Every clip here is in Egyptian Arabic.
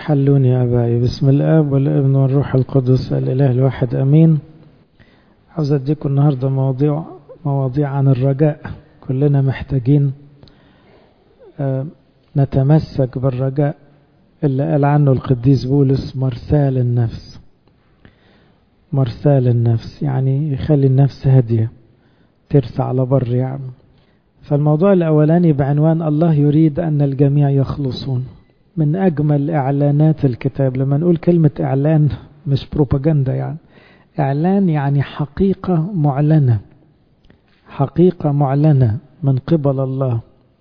حلوني يا أبائي بسم الآب والابن والروح القدس الإله الواحد أمين عاوز أديكم النهاردة مواضيع مواضيع عن الرجاء كلنا محتاجين نتمسك بالرجاء اللي قال عنه القديس بولس مرسال النفس مرسال النفس يعني يخلي النفس هادية ترسى على بر يعني فالموضوع الأولاني بعنوان الله يريد أن الجميع يخلصون من أجمل إعلانات الكتاب لما نقول كلمة إعلان مش بروباجندا يعني إعلان يعني حقيقة معلنة حقيقة معلنة من قبل الله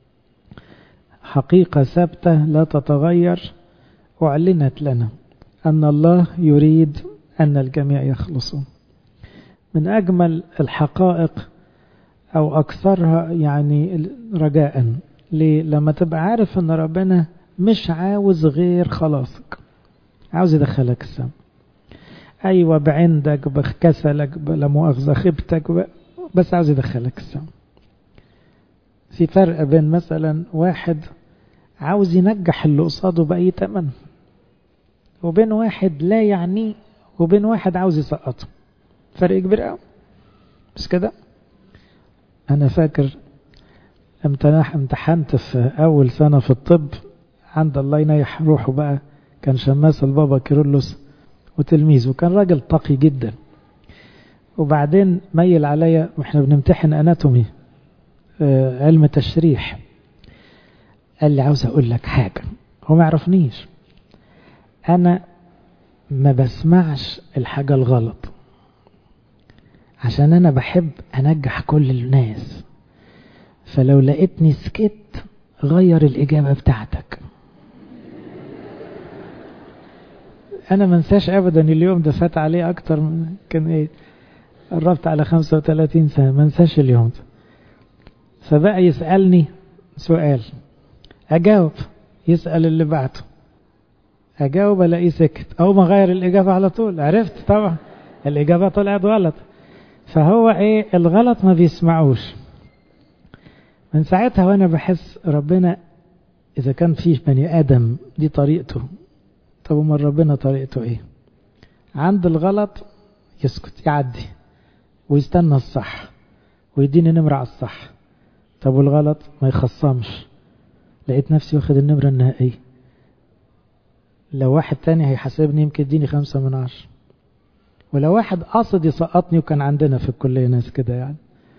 حقيقة ثابتة لا تتغير أعلنت لنا أن الله يريد أن الجميع يخلصون من أجمل الحقائق أو أكثرها يعني رجاء ليه؟ لما تبقى عارف أن ربنا مش عاوز غير خلاصك عاوز يدخلك السما أيوة بعندك بكسلك بلا مؤاخذة خيبتك بس عاوز يدخلك السما في فرق بين مثلا واحد عاوز ينجح اللي قصاده بأي تمن وبين واحد لا يعنيه وبين واحد عاوز يسقطه فرق كبير قوي مش كده انا فاكر امتحنت في اول سنة في الطب عند الله ينيح روحه بقى كان شماس البابا كيرلس وتلميذه كان راجل تقي جدا وبعدين ميل عليا واحنا بنمتحن اناتومي علم تشريح قال لي عاوز اقول لك حاجة هو ما يعرفنيش انا ما بسمعش الحاجة الغلط عشان انا بحب انجح كل الناس فلو لقيتني سكت غير الاجابة بتاعتك انا منساش ابدا اليوم ده فات عليه اكتر من كان ايه قربت على 35 سنة منساش اليوم ده فبقى يسألني سؤال اجاوب يسأل اللي بعده اجاوب الاقيه سكت او ما غير الاجابة على طول عرفت طبعا الاجابة طلعت غلط فهو ايه الغلط ما بيسمعوش من ساعتها وانا بحس ربنا اذا كان فيه بني ادم دي طريقته طب امال ربنا طريقته ايه عند الغلط يسكت يعدي ويستنى الصح ويديني نمرة على الصح طب والغلط ما يخصمش لقيت نفسي واخد النمرة النهائية لو واحد تاني هيحاسبني يمكن يديني خمسة من عشر ولو واحد قصد يسقطني وكان عندنا في الكلية ناس كده يعني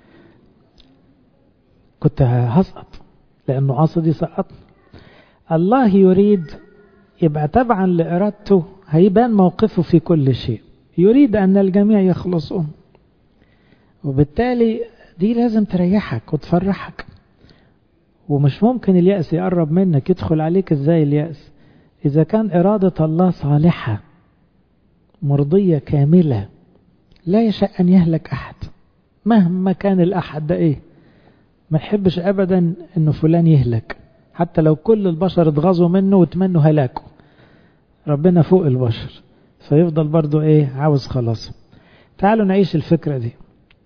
كنت هسقط لأنه قصد يسقطني الله يريد يبقى تبعا لإرادته هيبان موقفه في كل شيء يريد أن الجميع يخلصون وبالتالي دي لازم تريحك وتفرحك ومش ممكن اليأس يقرب منك يدخل عليك ازاي اليأس إذا كان إرادة الله صالحة مرضية كاملة لا يشاء أن يهلك أحد مهما كان الأحد ده إيه ما يحبش أبدا أنه فلان يهلك حتى لو كل البشر اتغاظوا منه وتمنوا هلاكه ربنا فوق البشر فيفضل برضو إيه عاوز خلاص تعالوا نعيش الفكرة دي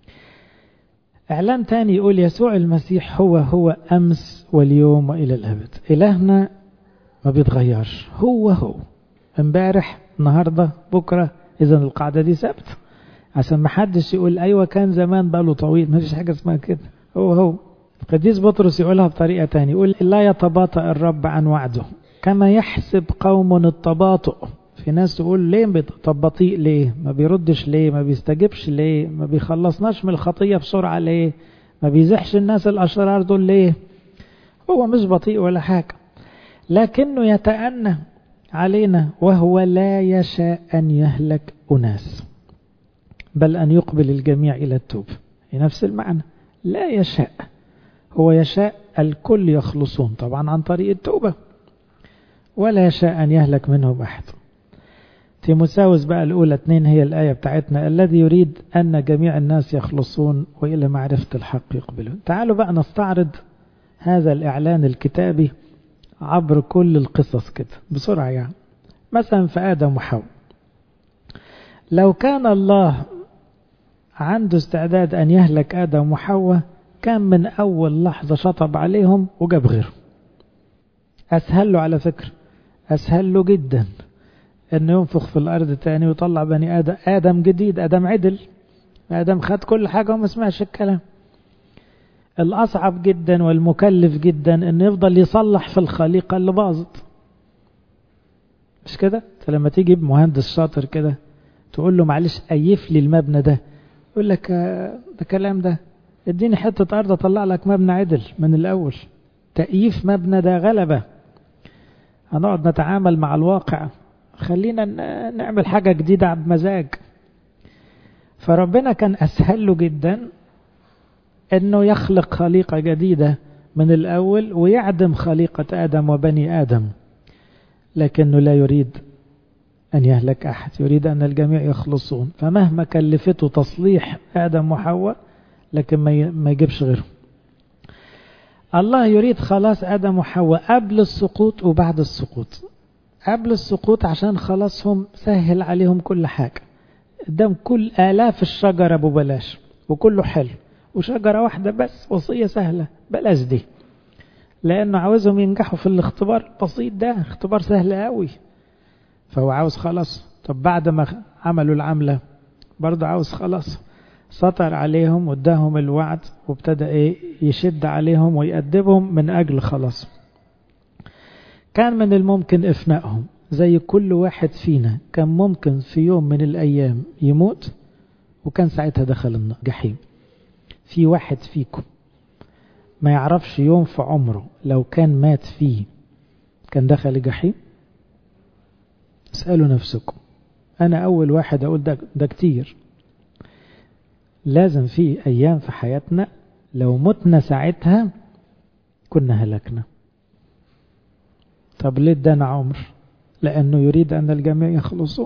إعلان تاني يقول يسوع المسيح هو هو أمس واليوم وإلى الأبد إلهنا ما بيتغيرش هو هو امبارح النهاردة بكرة إذا القاعدة دي ثابتة عشان ما حدش يقول أيوة كان زمان بقاله طويل ما فيش حاجة اسمها كده هو هو القديس بطرس يقولها بطريقة تانية يقول لا يتباطأ الرب عن وعده كما يحسب قوم التباطؤ في ناس تقول ليه طب بطيء ليه ما بيردش ليه ما بيستجبش ليه ما بيخلصناش من الخطية بسرعة ليه ما بيزحش الناس الأشرار دول ليه هو مش بطيء ولا حاجة لكنه يتأنى علينا وهو لا يشاء أن يهلك أناس بل أن يقبل الجميع إلى التوبة نفس المعنى لا يشاء هو يشاء الكل يخلصون طبعا عن طريق التوبة ولا يشاء أن يهلك منهم أحد تيموساوس بقى الأولى اثنين هي الآية بتاعتنا الذي يريد أن جميع الناس يخلصون وإلى معرفة الحق يقبلون تعالوا بقى نستعرض هذا الإعلان الكتابي عبر كل القصص كده بسرعة يعني مثلا في آدم وحواء لو كان الله عنده استعداد أن يهلك آدم وحواء كان من أول لحظة شطب عليهم وجاب غيره أسهل له على فكرة أسهل له جدا أنه ينفخ في الأرض تاني ويطلع بني آدم آدم جديد آدم عدل آدم خد كل حاجة وما سمعش الكلام الأصعب جدا والمكلف جدا أنه يفضل يصلح في الخليقة اللي باظت مش كده؟ أنت لما تيجي مهندس شاطر كده تقول له معلش أيف لي المبنى ده يقول لك ده كلام ده اديني حتة أرض أطلع لك مبنى عدل من الأول تأييف مبنى ده غلبة هنقعد نتعامل مع الواقع خلينا نعمل حاجة جديدة بمزاج فربنا كان أسهل له جدا أنه يخلق خليقة جديدة من الأول ويعدم خليقة آدم وبني آدم لكنه لا يريد أن يهلك أحد يريد أن الجميع يخلصون فمهما كلفته تصليح آدم وحواء لكن ما يجيبش غيره الله يريد خلاص آدم وحواء قبل السقوط وبعد السقوط قبل السقوط عشان خلاصهم سهل عليهم كل حاجة قدام كل آلاف الشجرة ببلاش وكله حلو وشجرة واحدة بس وصية سهلة بلاش دي لأنه عاوزهم ينجحوا في الاختبار البسيط ده اختبار سهل قوي فهو عاوز خلاص طب بعد ما عملوا العملة برضه عاوز خلاص سطر عليهم واداهم الوعد وابتدى ايه يشد عليهم ويأدبهم من أجل خلاص كان من الممكن إفنائهم زي كل واحد فينا كان ممكن في يوم من الأيام يموت وكان ساعتها دخل الجحيم في واحد فيكم ما يعرفش يوم في عمره لو كان مات فيه كان دخل الجحيم اسألوا نفسكم أنا أول واحد أقول ده, ده كتير لازم في أيام في حياتنا لو متنا ساعتها كنا هلكنا طب ليه ادانا عمر لأنه يريد أن الجميع يخلصوا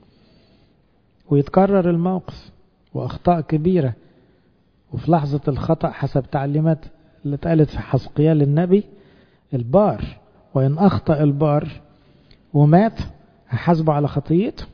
ويتكرر الموقف وأخطاء كبيرة وفي لحظة الخطأ حسب تعليمات اللي اتقالت في حسقيال النبي البار وإن أخطأ البار ومات هحاسبه على خطيته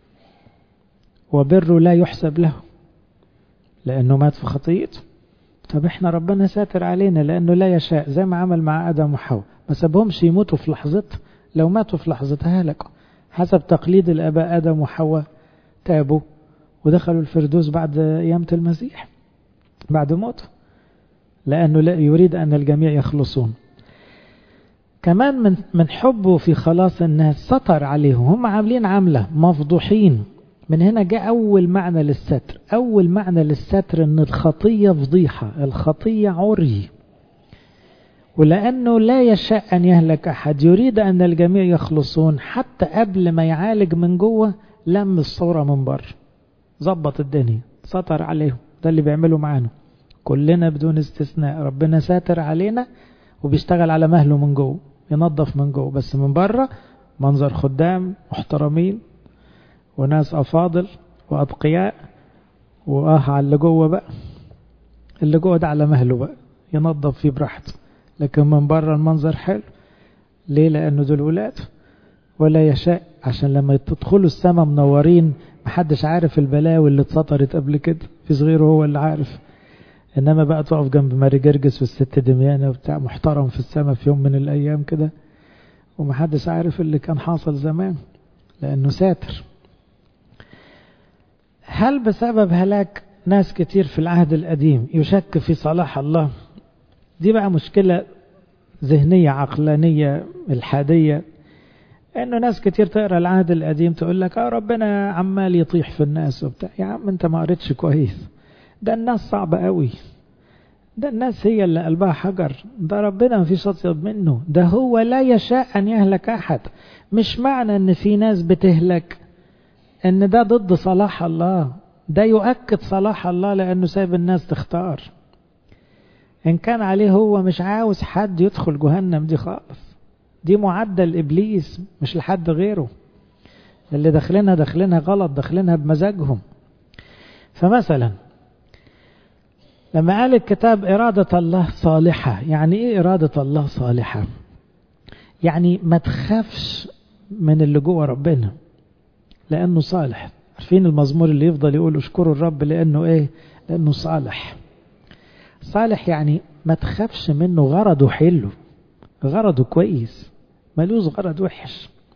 وبره لا يحسب له لأنه مات في خطيئته طب احنا ربنا ساتر علينا لأنه لا يشاء زي ما عمل مع آدم وحواء ما سابهمش يموتوا في لحظتها لو ماتوا في لحظتها هلكوا حسب تقليد الآباء آدم وحواء تابوا ودخلوا الفردوس بعد قيامة المسيح بعد موته لأنه لا يريد أن الجميع يخلصون كمان من من حبه في خلاص الناس سطر عليهم هم عاملين عملة مفضوحين من هنا جاء أول معنى للستر أول معنى للستر أن الخطية فضيحة الخطية عري ولأنه لا يشاء أن يهلك أحد يريد أن الجميع يخلصون حتى قبل ما يعالج من جوه لم الصورة من بره ظبط الدنيا سطر عليهم ده اللي بيعمله معانا كلنا بدون استثناء ربنا ساتر علينا وبيشتغل على مهله من جوه ينظف من جوه بس من بره منظر خدام محترمين وناس أفاضل وأتقياء وآه على اللي جوه بقى اللي جوه ده على مهله بقى ينظف فيه براحته لكن من بره المنظر حلو ليه لأنه دول ولاد ولا يشاء عشان لما تدخلوا السماء منورين محدش عارف البلاوي اللي اتسطرت قبل كده في صغيره هو اللي عارف انما بقى تقف جنب ماري جرجس والست دميانة وبتاع محترم في السماء في يوم من الايام كده ومحدش عارف اللي كان حاصل زمان لانه ساتر هل بسبب هلاك ناس كتير في العهد القديم يشك في صلاح الله دي بقى مشكلة ذهنية عقلانية الحادية انه ناس كتير تقرا العهد القديم تقول لك اه ربنا عمال يطيح في الناس وبتاع يا عم انت ما قريتش كويس ده الناس صعبة قوي ده الناس هي اللي قلبها حجر ده ربنا ما فيش اطيب منه ده هو لا يشاء ان يهلك احد مش معنى ان في ناس بتهلك ان ده ضد صلاح الله ده يؤكد صلاح الله لانه سايب الناس تختار ان كان عليه هو مش عاوز حد يدخل جهنم دي خالص دي معدل ابليس مش لحد غيره اللي داخلينها داخلينها غلط داخلينها بمزاجهم فمثلا لما قال الكتاب إرادة الله صالحة يعني إيه إرادة الله صالحة يعني ما تخافش من اللي جوه ربنا لأنه صالح عارفين المزمور اللي يفضل يقول اشكروا الرب لأنه إيه لأنه صالح صالح يعني ما تخافش منه غرضه حلو غرضه كويس ملوش غرض وحش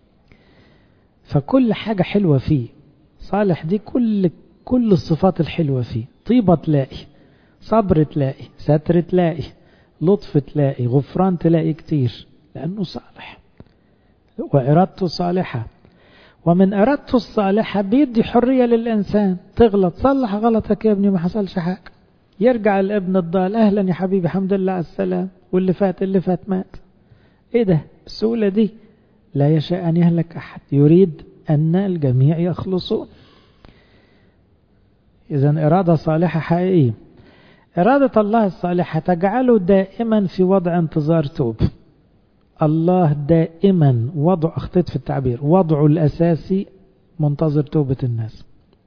فكل حاجة حلوة فيه صالح دي كل كل الصفات الحلوة فيه طيبة تلاقي صبر تلاقي ستر تلاقي لطف تلاقي غفران تلاقي كتير لأنه صالح وإرادته صالحة ومن إرادته الصالحة بيدي حرية للإنسان تغلط صلح غلطك يا ابني ما حصلش حاجة يرجع الابن الضال أهلا يا حبيبي الحمد لله على السلام واللي فات اللي فات مات إيه ده السهولة دي لا يشاء أن يهلك أحد يريد أن الجميع يخلصون إذا إرادة صالحة حقيقية إرادة الله الصالحة تجعله دائما في وضع انتظار توب الله دائما وضع أخطيت في التعبير وضعه الأساسي منتظر توبة الناس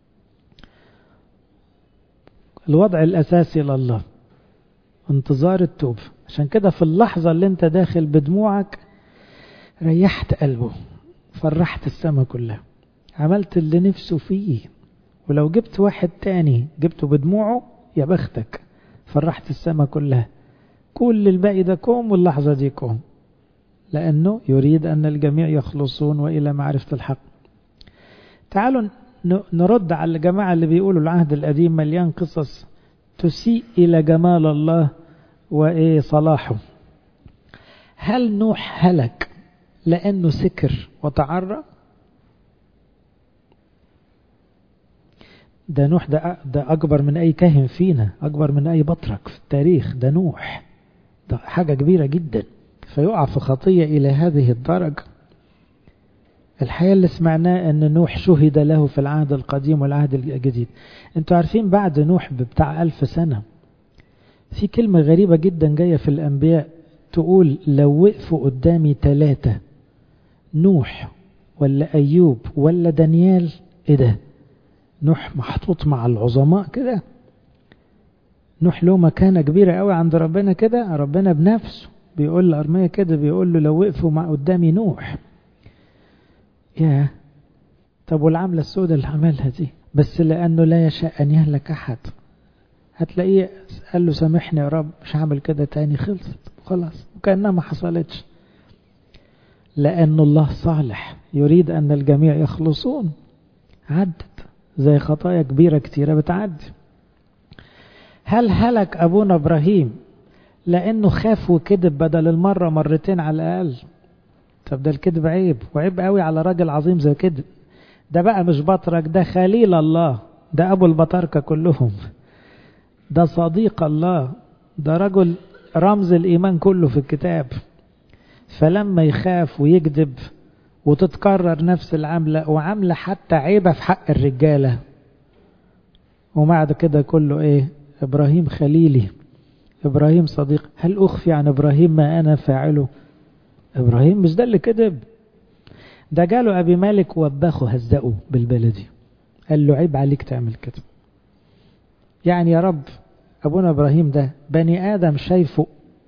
الوضع الأساسي لله انتظار التوبة عشان كده في اللحظة اللي انت داخل بدموعك ريحت قلبه فرحت السماء كلها عملت اللي نفسه فيه ولو جبت واحد تاني جبته بدموعه يا بختك فرحت السماء كلها كل الباقي ده كوم واللحظة دي كوم لأنه يريد أن الجميع يخلصون وإلى معرفة الحق تعالوا نرد على الجماعة اللي بيقولوا العهد القديم مليان قصص تسيء إلى جمال الله وإيه صلاحه هل نوح هلك لأنه سكر وتعرى ده نوح ده, ده أكبر من أي كاهن فينا أكبر من أي بطرك في التاريخ ده نوح ده حاجة كبيرة جدا فيقع في خطية إلى هذه الدرجة الحقيقة اللي سمعناه أن نوح شهد له في العهد القديم والعهد الجديد انتوا عارفين بعد نوح بتاع ألف سنة في كلمة غريبة جدا جاية في الأنبياء تقول لو وقفوا قدامي ثلاثة نوح ولا أيوب ولا دانيال إيه ده نوح محطوط مع العظماء كده نوح له مكانة كبيرة قوي عند ربنا كده ربنا بنفسه بيقول لأرمية كده بيقول له لو وقفوا مع قدامي نوح يا طب والعملة السوداء اللي عملها دي بس لأنه لا يشاء أن يهلك أحد هتلاقيه قال له سامحني يا رب مش هعمل كده تاني خلصت خلاص وكأنها ما حصلتش لأن الله صالح يريد أن الجميع يخلصون عدت زي خطايا كبيرة كتيرة بتعدي هل هلك أبونا إبراهيم لأنه خاف وكذب بدل المرة مرتين على الأقل طب ده الكذب عيب وعيب قوي على راجل عظيم زي كده ده بقى مش بطرك ده خليل الله ده أبو البطاركة كلهم ده صديق الله ده رجل رمز الإيمان كله في الكتاب فلما يخاف ويكذب وتتكرر نفس العملة وعملة حتى عيبة في حق الرجالة وبعد كده كله ايه ابراهيم خليلي ابراهيم صديق هل اخفي عن ابراهيم ما انا فاعله ابراهيم مش ده اللي كذب ده جاله ابي مالك وباخه هزقه بالبلدي قال له عيب عليك تعمل كده يعني يا رب ابونا ابراهيم ده بني ادم شايفه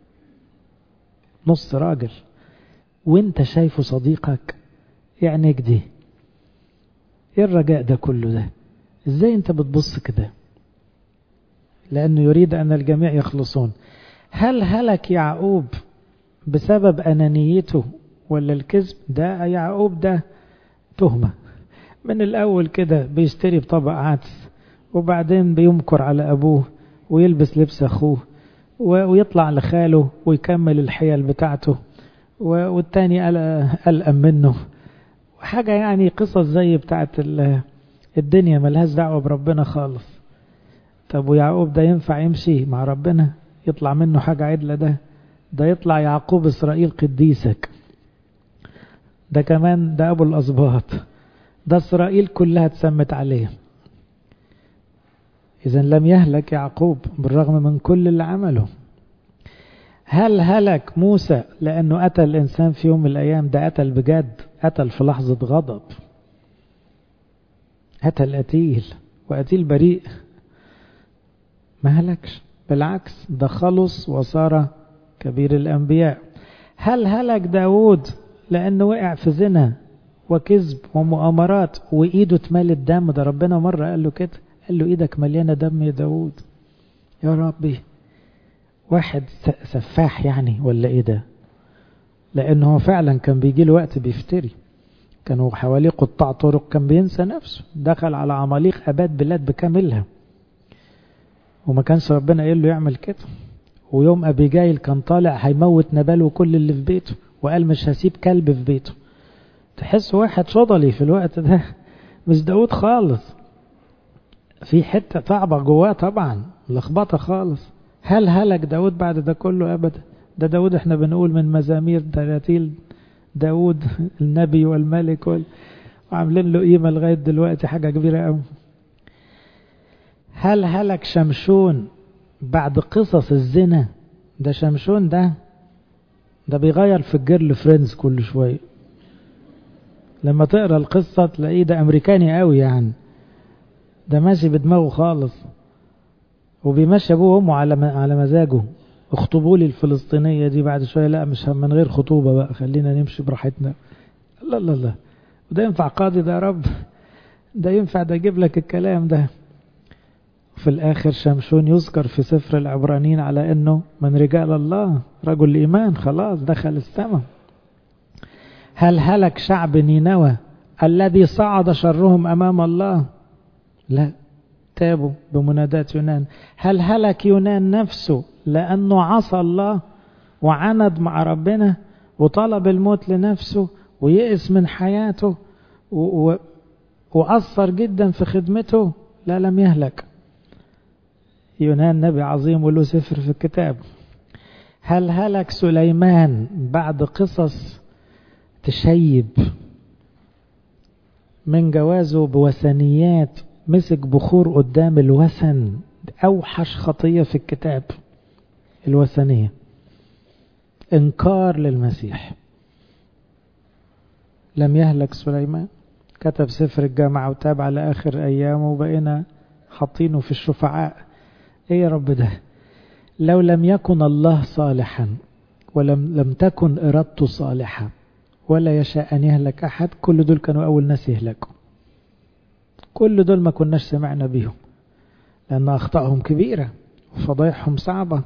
نص راجل وانت شايفه صديقك يعني دي ايه الرجاء ده كله ده ازاي انت بتبص كده لانه يريد ان الجميع يخلصون هل هلك يعقوب بسبب انانيته ولا الكذب ده يعقوب ده تهمة من الاول كده بيشتري بطبق عدس وبعدين بيمكر على ابوه ويلبس لبس اخوه ويطلع لخاله ويكمل الحيل بتاعته والتاني قلقان منه حاجة يعني قصص زي بتاعت الدنيا ملهاش دعوة بربنا خالص طب ويعقوب ده ينفع يمشي مع ربنا يطلع منه حاجة عدلة ده ده يطلع يعقوب إسرائيل قديسك ده كمان ده أبو الأسباط ده إسرائيل كلها اتسمت عليه إذا لم يهلك يعقوب بالرغم من كل اللي عمله هل هلك موسى لأنه قتل الإنسان في يوم من الأيام ده قتل بجد قتل في لحظة غضب قتل قتيل وقتيل بريء ما هلكش بالعكس ده خلص وصار كبير الأنبياء هل هلك داود لأنه وقع في زنا وكذب ومؤامرات وإيده اتملت دم ده ربنا مرة قال له كده قال له إيدك مليانة دم يا داود يا ربي واحد سفاح يعني ولا إيه ده لأنه هو فعلا كان بيجي له وقت بيفتري كانوا حواليه قطاع طرق كان بينسى نفسه دخل على عماليق أباد بلاد بكاملها وما كانش ربنا قال له يعمل كده ويوم أبيجايل كان طالع هيموت نبال وكل اللي في بيته وقال مش هسيب كلب في بيته تحس واحد شضلي في الوقت ده مش داود خالص في حتة صعبة جواه طبعا لخبطة خالص هل هلك داود بعد ده كله أبدا ده داود احنا بنقول من مزامير تراتيل داود النبي والملك وال... وعاملين له قيمة لغاية دلوقتي حاجة كبيرة قوي هل هلك شمشون بعد قصص الزنا ده شمشون ده ده بيغير في الجيرل فريندز كل شوية لما تقرا القصة تلاقيه ده أمريكاني قوي يعني ده ماشي بدماغه خالص وبيمشي أبوه وأمه على على مزاجه اخطبوا لي الفلسطينية دي بعد شوية لا مش من غير خطوبة بقى خلينا نمشي براحتنا لا لا لا وده ينفع قاضي ده يا رب ده ينفع ده يجيب لك الكلام ده في الآخر شمشون يذكر في سفر العبرانيين على أنه من رجال الله رجل الإيمان خلاص دخل السماء هل هلك شعب نينوى الذي صعد شرهم أمام الله لا تابوا بمنادات يونان هل هلك يونان نفسه لأنه عصى الله وعند مع ربنا وطلب الموت لنفسه ويئس من حياته و... و... وأثر جدا في خدمته لا لم يهلك يونان نبي عظيم وله سفر في الكتاب هل هلك سليمان بعد قصص تشيب من جوازه بوثنيات مسك بخور قدام الوثن أوحش خطية في الكتاب الوثنية انكار للمسيح لم يهلك سليمان كتب سفر الجامعة وتاب على آخر أيامه وبقينا حاطينه في الشفعاء ايه يا رب ده لو لم يكن الله صالحا ولم لم تكن إرادته صالحة ولا يشاء أن يهلك أحد كل دول كانوا أول ناس يهلكوا كل دول ما كناش سمعنا بيهم لأن أخطائهم كبيرة وفضايحهم صعبة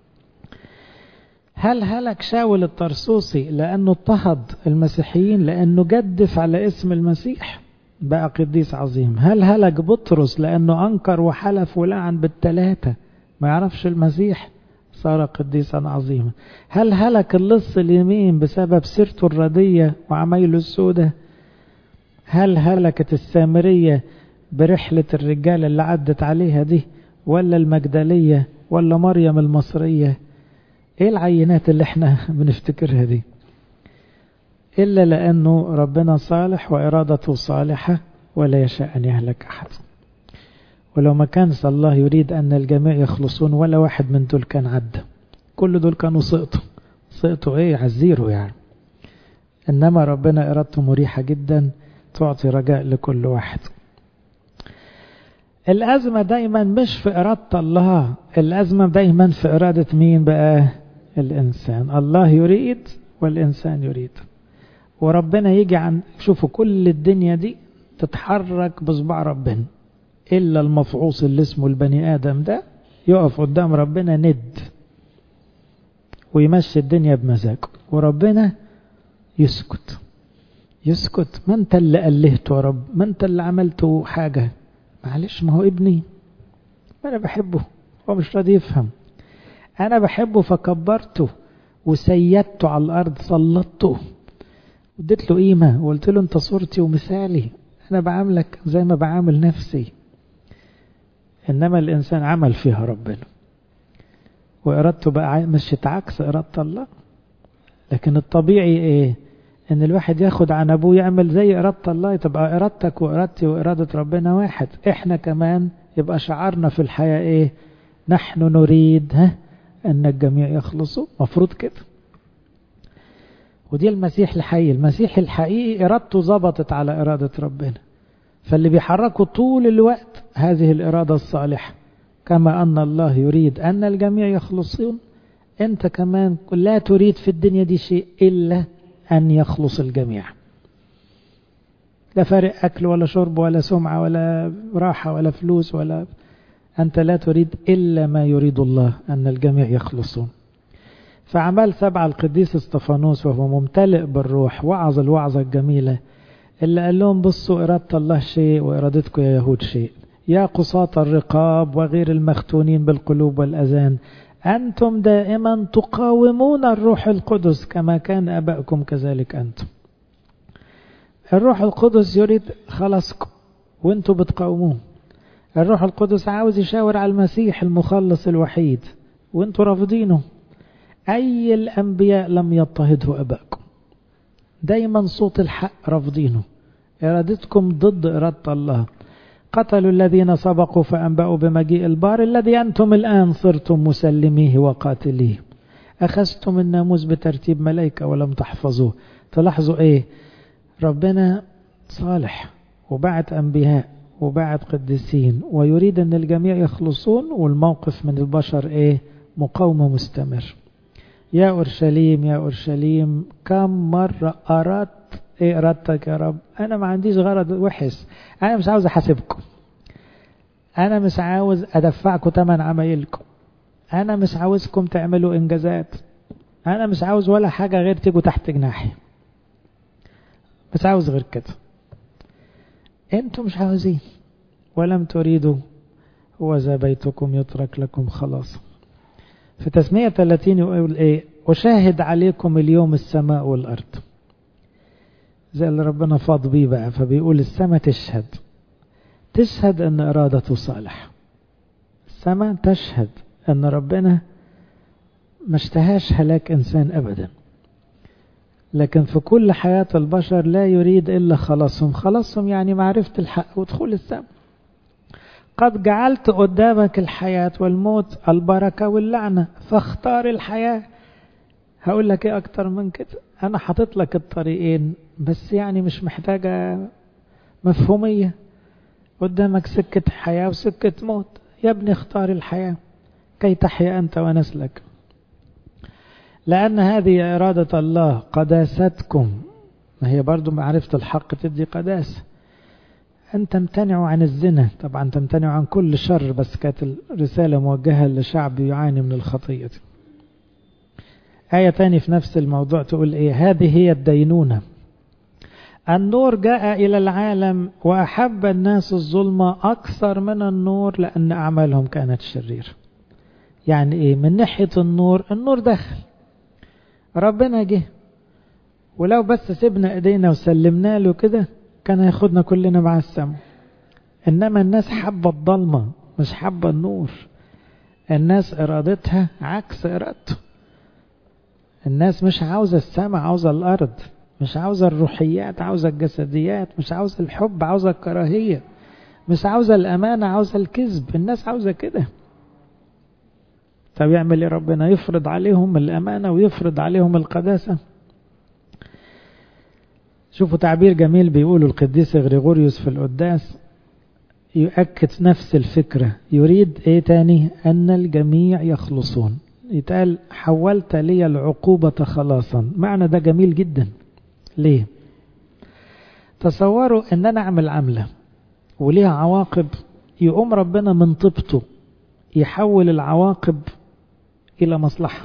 هل هلك شاول الطرسوسي لأنه اضطهد المسيحيين لأنه جدف على اسم المسيح بقى قديس عظيم هل هلك بطرس لأنه أنكر وحلف ولعن بالتلاتة ما يعرفش المسيح صار قديسا عظيما هل هلك اللص اليمين بسبب سيرته الردية وعمايله السودة هل هلكت السامرية برحلة الرجال اللي عدت عليها دي ولا المجدلية ولا مريم المصرية ايه العينات اللي احنا بنفتكرها دي إلا لأنه ربنا صالح وإرادته صالحة ولا يشاء أن يهلك أحد ولو ما كان الله يريد أن الجميع يخلصون ولا واحد من دول كان عدى كل دول كانوا سقطوا سقطوا ايه عزيروا يعني إنما ربنا إرادته مريحة جدا تعطي رجاء لكل واحد الأزمة دايما مش في إرادة الله الأزمة دايما في إرادة مين بقى الإنسان الله يريد والإنسان يريد وربنا يجي عن شوفوا كل الدنيا دي تتحرك بصبع ربنا إلا المفعوص اللي اسمه البني آدم ده يقف قدام ربنا ند ويمشي الدنيا بمزاجه وربنا يسكت يسكت ما انت اللي ألهته يا رب ما انت اللي عملته حاجة معلش ما هو ابني ما انا بحبه هو مش راضي يفهم انا بحبه فكبرته وسيدته على الارض سلطته اديت له قيمة وقلت له انت صورتي ومثالي انا بعاملك زي ما بعامل نفسي انما الانسان عمل فيها ربنا وارادته بقى مشيت عكس ارادة الله لكن الطبيعي ايه ان الواحد ياخد عن ابوه يعمل زي ارادة الله تبقى ارادتك وارادتي وارادة ربنا واحد احنا كمان يبقى شعارنا في الحياة ايه نحن نريد ها ان الجميع يخلصوا مفروض كده ودي المسيح الحقيقي المسيح الحقيقي ارادته ظبطت على ارادة ربنا فاللي بيحركه طول الوقت هذه الارادة الصالحة كما ان الله يريد ان الجميع يخلصون انت كمان لا تريد في الدنيا دي شيء الا أن يخلص الجميع لا فارق أكل ولا شرب ولا سمعة ولا راحة ولا فلوس ولا أنت لا تريد إلا ما يريد الله أن الجميع يخلصون فعمال سبع القديس استفانوس وهو ممتلئ بالروح وعظ الوعظة الجميلة اللي قال لهم بصوا إرادة الله شيء وإرادتكم يا يهود شيء يا قصاة الرقاب وغير المختونين بالقلوب والأذان أنتم دائما تقاومون الروح القدس كما كان أبائكم كذلك أنتم الروح القدس يريد خلاصكم وانتم بتقاوموه الروح القدس عاوز يشاور على المسيح المخلص الوحيد وانتم رافضينه أي الأنبياء لم يضطهده أبائكم دايما صوت الحق رافضينه إرادتكم ضد إرادة الله قتلوا الذين سبقوا فأنبأوا بمجيء البار الذي أنتم الآن صرتم مسلميه وقاتليه أخذتم الناموس بترتيب ملائكة ولم تحفظوه تلاحظوا إيه ربنا صالح وبعت أنبياء وبعت قديسين ويريد أن الجميع يخلصون والموقف من البشر إيه مقاومة مستمر يا أورشليم يا أورشليم كم مرة أردت إيه إرادتك يا رب أنا ما عنديش غرض وحش أنا مش عاوز أحاسبكم أنا مش عاوز أدفعكم تمن عمايلكم أنا مش عاوزكم تعملوا إنجازات أنا مش عاوز ولا حاجة غير تيجوا تحت جناحي مش عاوز غير كده انتم مش عاوزين ولم تريدوا وذا بيتكم يترك لكم خلاص في تسمية 30 يقول ايه أشاهد عليكم اليوم السماء والأرض زي اللي ربنا فاض بيه بقى فبيقول السماء تشهد تشهد ان ارادته صالح السماء تشهد ان ربنا ما اشتهاش هلاك انسان ابدا لكن في كل حياة البشر لا يريد إلا خلاصهم خلاصهم يعني معرفة الحق ودخول السماء قد جعلت قدامك الحياة والموت البركة واللعنة فاختار الحياة هقول لك ايه اكتر من كده انا حاطط لك الطريقين بس يعني مش محتاجة مفهومية قدامك سكة حياة وسكة موت يا ابني اختار الحياة كي تحيا أنت ونسلك لأن هذه إرادة الله قداستكم ما هي برضو معرفة الحق تدي قداسة أن تمتنعوا عن الزنا طبعا تمتنعوا عن كل شر بس كانت الرسالة موجهة لشعب يعاني من الخطية آية تاني في نفس الموضوع تقول إيه هذه هي الدينونة النور جاء إلى العالم وأحب الناس الظلمة أكثر من النور لأن أعمالهم كانت شريرة يعني إيه من ناحية النور النور دخل ربنا جه ولو بس سيبنا ايدينا وسلمنا له كده كان هياخدنا كلنا مع السماء انما الناس حابه الضلمه مش حابه النور الناس ارادتها عكس ارادته الناس مش عاوزه السماء عاوزه الارض مش عاوزه الروحيات عاوزه الجسديات مش عاوزه الحب عاوزه الكراهيه مش عاوزه الامانه عاوزه الكذب الناس عاوزه كده طب يعمل ايه ربنا يفرض عليهم الامانه ويفرض عليهم القداسه شوفوا تعبير جميل بيقوله القديس غريغوريوس في القداس يؤكد نفس الفكرة يريد ايه تاني ان الجميع يخلصون يتقال حولت لي العقوبة خلاصا معنى ده جميل جدا ليه تصوروا ان انا اعمل عملة وليها عواقب يقوم ربنا من طيبته يحول العواقب الى مصلحة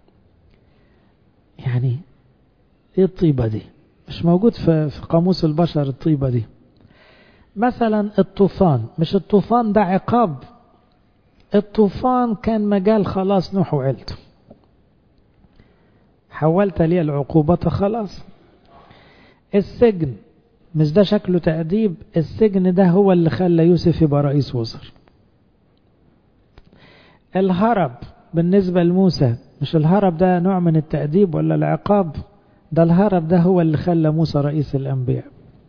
يعني ايه الطيبة دي مش موجود في قاموس البشر الطيبة دي مثلا الطوفان مش الطوفان ده عقاب الطوفان كان مجال خلاص نوح وعيلته حولت لي العقوبة خلاص السجن مش ده شكله تأديب السجن ده هو اللي خلى يوسف يبقى رئيس وزراء الهرب بالنسبة لموسى مش الهرب ده نوع من التأديب ولا العقاب ده الهرب ده هو اللي خلى موسى رئيس الأنبياء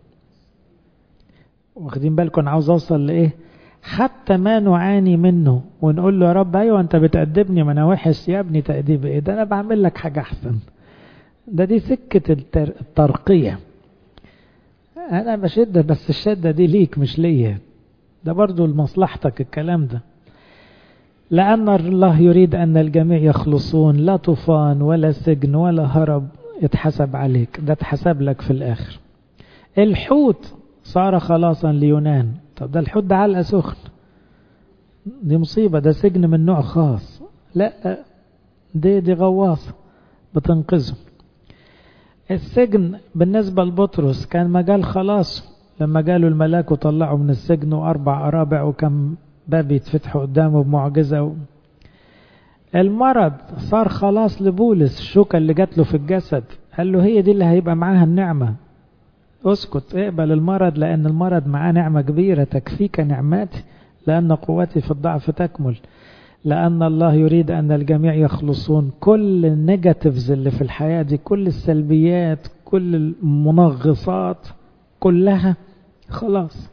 واخدين بالكم عاوز أوصل لإيه حتى ما نعاني منه ونقول له يا رب أيوة أنت بتأدبني ما أنا وحش يا ابني تأديب إيه ده أنا بعمل لك حاجة أحسن ده دي سكة الترقية أنا بشدة بس الشدة دي ليك مش ليا ده برضو لمصلحتك الكلام ده لأن الله يريد أن الجميع يخلصون لا طوفان ولا سجن ولا هرب يتحسب عليك ده اتحسب لك في الآخر الحوت صار خلاصا ليونان طب ده الحوت ده علقة سخن دي مصيبة ده سجن من نوع خاص لا دي دي غواصة بتنقذه السجن بالنسبة لبطرس كان مجال خلاص لما جاله الملاك وطلعوا من السجن وأربع أرابع وكم باب يتفتحوا قدامه بمعجزة و... المرض صار خلاص لبولس الشوكة اللي جات له في الجسد قال له هي دي اللي هيبقى معاها النعمة اسكت اقبل المرض لأن المرض معاه نعمة كبيرة تكفيك نعماتي لأن قوتي في الضعف تكمل لأن الله يريد أن الجميع يخلصون كل النيجاتيفز اللي في الحياة دي كل السلبيات كل المنغصات كلها خلاص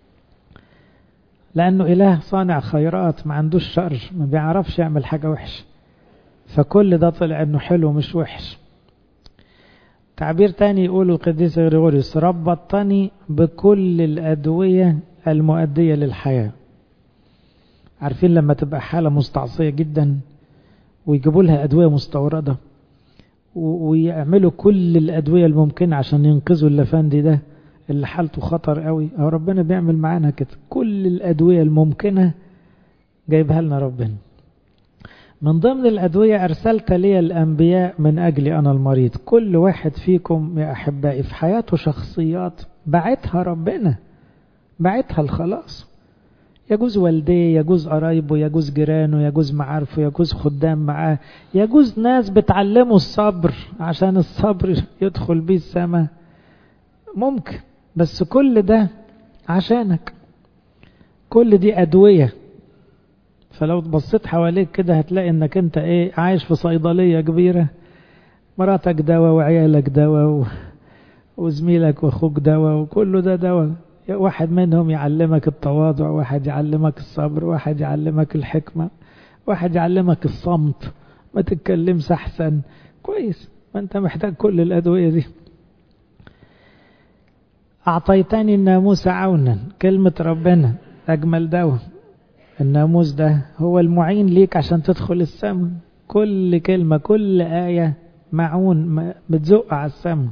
لأنه إله صانع خيرات ما عندوش شر ما بيعرفش يعمل حاجة وحش فكل ده طلع أنه حلو مش وحش تعبير تاني يقول القديس غريغوريوس ربطني بكل الأدوية المؤدية للحياة عارفين لما تبقى حالة مستعصية جدا ويجيبوا لها أدوية مستوردة ويعملوا كل الأدوية الممكنة عشان ينقذوا اللفندي ده اللي حالته خطر قوي أو ربنا بيعمل معانا كده كل الأدوية الممكنة جايبها لنا ربنا من ضمن الأدوية أرسلت لي الأنبياء من أجلي أنا المريض كل واحد فيكم يا أحبائي في حياته شخصيات بعتها ربنا بعتها الخلاص يجوز والديه يجوز قرايبه يجوز جيرانه يجوز معارفه يجوز خدام معاه يجوز ناس بتعلمه الصبر عشان الصبر يدخل بيه السماء ممكن بس كل ده عشانك كل دي أدوية فلو بصيت حواليك كده هتلاقي انك انت ايه عايش في صيدلية كبيرة مراتك دواء وعيالك دواء و... وزميلك واخوك دواء وكله ده دواء واحد منهم يعلمك التواضع واحد يعلمك الصبر واحد يعلمك الحكمة واحد يعلمك الصمت ما تتكلمش احسن كويس ما انت محتاج كل الادوية دي اعطيتني الناموس عونا كلمة ربنا اجمل دواء الناموس ده هو المعين ليك عشان تدخل السماء كل كلمة كل آية معون بتزق على السماء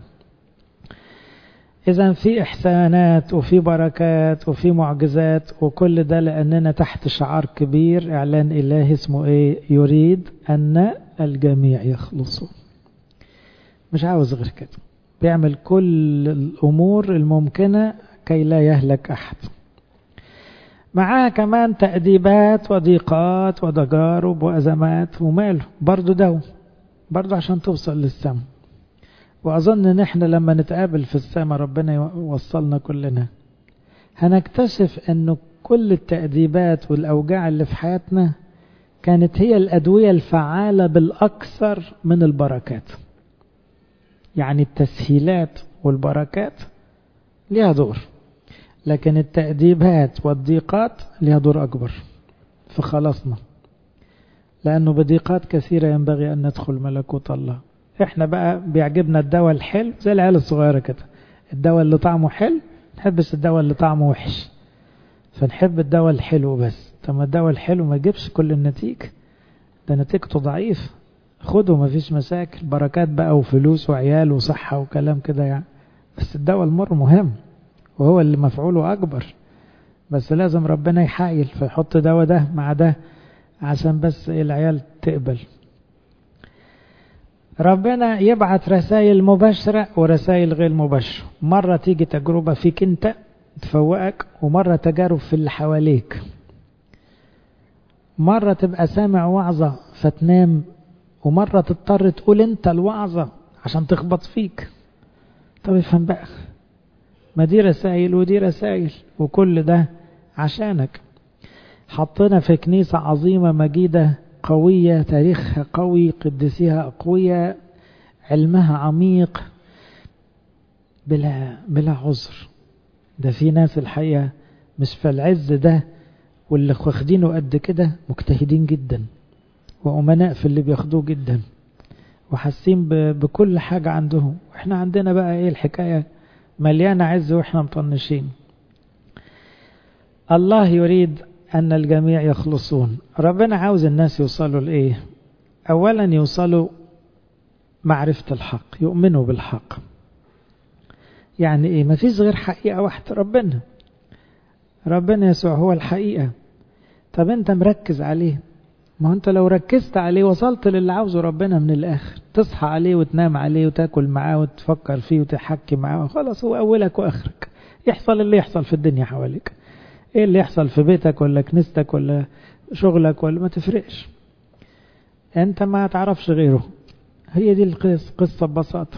إذا في إحسانات وفي بركات وفي معجزات وكل ده لأننا تحت شعار كبير إعلان إلهي اسمه إيه يريد أن الجميع يخلصوا مش عاوز غير كده بيعمل كل الأمور الممكنة كي لا يهلك أحد معاه كمان تأديبات وضيقات وتجارب وأزمات وماله برضو دو برضو عشان توصل للسماء وأظن إن إحنا لما نتقابل في السماء ربنا يوصلنا كلنا هنكتشف إنه كل التأديبات والأوجاع اللي في حياتنا كانت هي الأدوية الفعالة بالأكثر من البركات يعني التسهيلات والبركات ليها دور لكن التأديبات والضيقات لها دور أكبر فخلصنا لأنه بضيقات كثيرة ينبغي أن ندخل ملكوت الله احنا بقى بيعجبنا الدواء الحلو زي العيال الصغيرة كده الدواء اللي طعمه حلو نحبش الدواء اللي طعمه وحش فنحب الدواء الحلو بس طب ما الدواء الحلو ما يجيبش كل النتيجة ده نتيجته ضعيف خده ما فيش مشاكل بركات بقى وفلوس وعيال وصحة وكلام كده يعني بس الدواء المر مهم وهو اللي مفعوله أكبر بس لازم ربنا يحايل فيحط دواء ده مع ده عشان بس العيال تقبل ربنا يبعت رسائل مباشرة ورسائل غير مباشرة مرة تيجي تجربة فيك انت تفوقك ومرة تجارب في اللي حواليك مرة تبقى سامع وعظة فتنام ومرة تضطر تقول انت الوعظة عشان تخبط فيك طب افهم بقى ما دي رسائل ودي رسائل وكل ده عشانك حطنا في كنيسة عظيمة مجيدة قوية تاريخها قوي قدسيها أقوياء علمها عميق بلا بلا عذر ده في ناس الحقيقة مش في العز ده واللي واخدينه قد كده مجتهدين جدا وأمناء في اللي بياخدوه جدا وحاسين بكل حاجة عندهم واحنا عندنا بقى ايه الحكاية مليانة عز واحنا مطنشين الله يريد أن الجميع يخلصون ربنا عاوز الناس يوصلوا لإيه أولا يوصلوا معرفة الحق يؤمنوا بالحق يعني إيه ما فيش غير حقيقة واحدة ربنا ربنا يسوع هو الحقيقة طب أنت مركز عليه ما أنت لو ركزت عليه وصلت للي عاوزه ربنا من الآخر تصحى عليه وتنام عليه وتاكل معاه وتفكر فيه وتحكي معاه خلاص هو أولك وآخرك يحصل اللي يحصل في الدنيا حواليك ايه اللي يحصل في بيتك ولا كنيستك ولا شغلك ولا ما تفرقش انت ما تعرفش غيره هي دي القصة ببساطة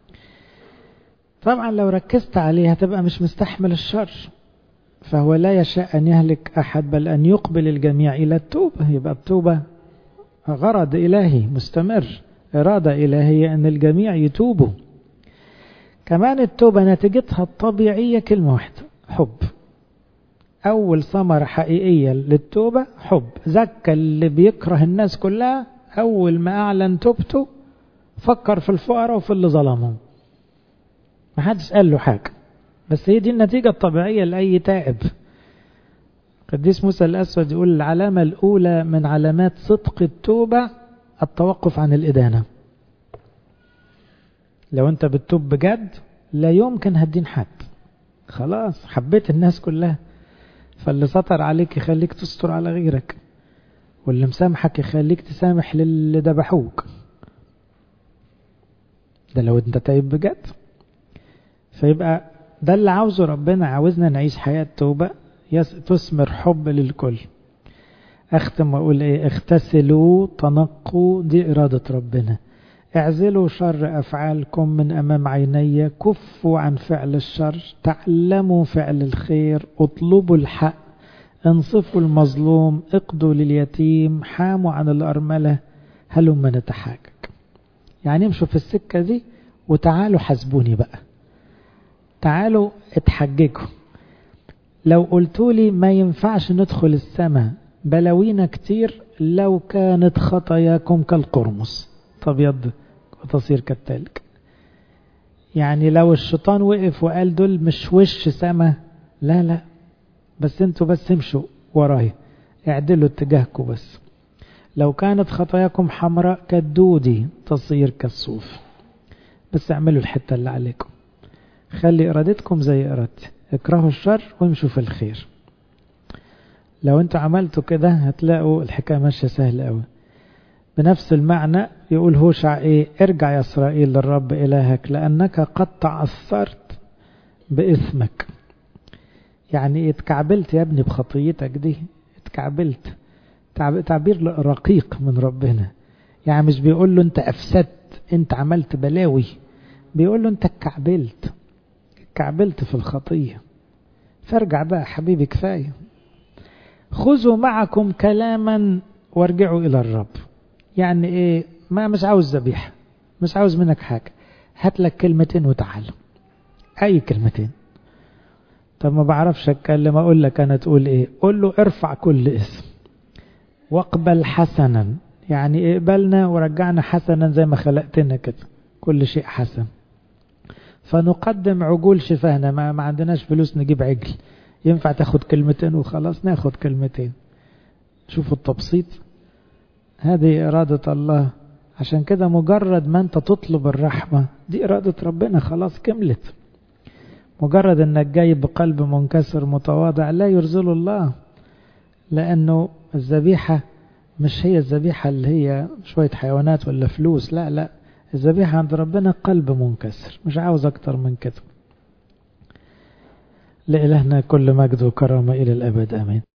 طبعا لو ركزت عليه هتبقى مش مستحمل الشر فهو لا يشاء أن يهلك أحد بل أن يقبل الجميع إلى التوبة يبقى التوبة غرض إلهي مستمر إرادة إلهية أن الجميع يتوبوا كمان التوبة نتيجتها الطبيعية كلمة واحدة حب أول ثمرة حقيقية للتوبة حب زكى اللي بيكره الناس كلها أول ما أعلن توبته فكر في الفقراء وفي اللي ظلمهم ما حدش قال له حاجة بس هي دي النتيجة الطبيعية لأي تائب قديس موسى الأسود يقول العلامة الأولى من علامات صدق التوبة التوقف عن الإدانة لو أنت بتتوب بجد لا يمكن هدين حد خلاص حبيت الناس كلها فاللي سطر عليك يخليك تستر على غيرك واللي مسامحك يخليك تسامح للي ذبحوك ده لو انت تايب بجد فيبقى ده اللي عاوزه ربنا عاوزنا نعيش حياة توبة تثمر حب للكل اختم واقول ايه اغتسلوا تنقوا دي ارادة ربنا اعزلوا شر افعالكم من امام عيني كفوا عن فعل الشر تعلموا فعل الخير اطلبوا الحق انصفوا المظلوم اقضوا لليتيم حاموا عن الارملة هلما نتحاجج يعني امشوا في السكة دي وتعالوا حاسبوني بقى تعالوا اتحججوا لو قلتوا لي ما ينفعش ندخل السماء بلاوينا كتير لو كانت خطاياكم كالقرمص تبيض وتصير كالتلج يعني لو الشيطان وقف وقال دول مش وش سما لا لا بس انتوا بس امشوا ورايا اعدلوا اتجاهكم بس لو كانت خطاياكم حمراء كالدودي تصير كالصوف بس اعملوا الحتة اللي عليكم خلي ارادتكم زي ارادتي اكرهوا الشر وامشوا في الخير لو انتوا عملتوا كده هتلاقوا الحكاية ماشية سهلة قوي بنفس المعنى يقول هوشع ايه ارجع يا اسرائيل للرب الهك لانك قد تعثرت باسمك يعني ايه اتكعبلت يا ابني بخطيتك دي اتكعبلت تعبير رقيق من ربنا يعني مش بيقول له انت افسدت انت عملت بلاوي بيقول له انت اتكعبلت اتكعبلت في الخطية فارجع بقى حبيبي كفاية خذوا معكم كلاما وارجعوا الى الرب يعني ايه ما مش عاوز ذبيحة مش عاوز منك حاجة هات لك كلمتين وتعال اي كلمتين طب ما بعرفش اتكلم اقول لك انا تقول ايه قول له ارفع كل اسم واقبل حسنا يعني اقبلنا ورجعنا حسنا زي ما خلقتنا كده كل شيء حسن فنقدم عجول شفاهنا ما, ما عندناش فلوس نجيب عجل ينفع تاخد كلمتين وخلاص ناخد كلمتين شوفوا التبسيط هذه إرادة الله عشان كده مجرد ما أنت تطلب الرحمة دي إرادة ربنا خلاص كملت مجرد أنك جاي بقلب منكسر متواضع لا يرزل الله لأنه الذبيحة مش هي الذبيحة اللي هي شوية حيوانات ولا فلوس لا لا الذبيحة عند ربنا قلب منكسر مش عاوز أكتر من كده لإلهنا كل مجد وكرامة إلى الأبد آمين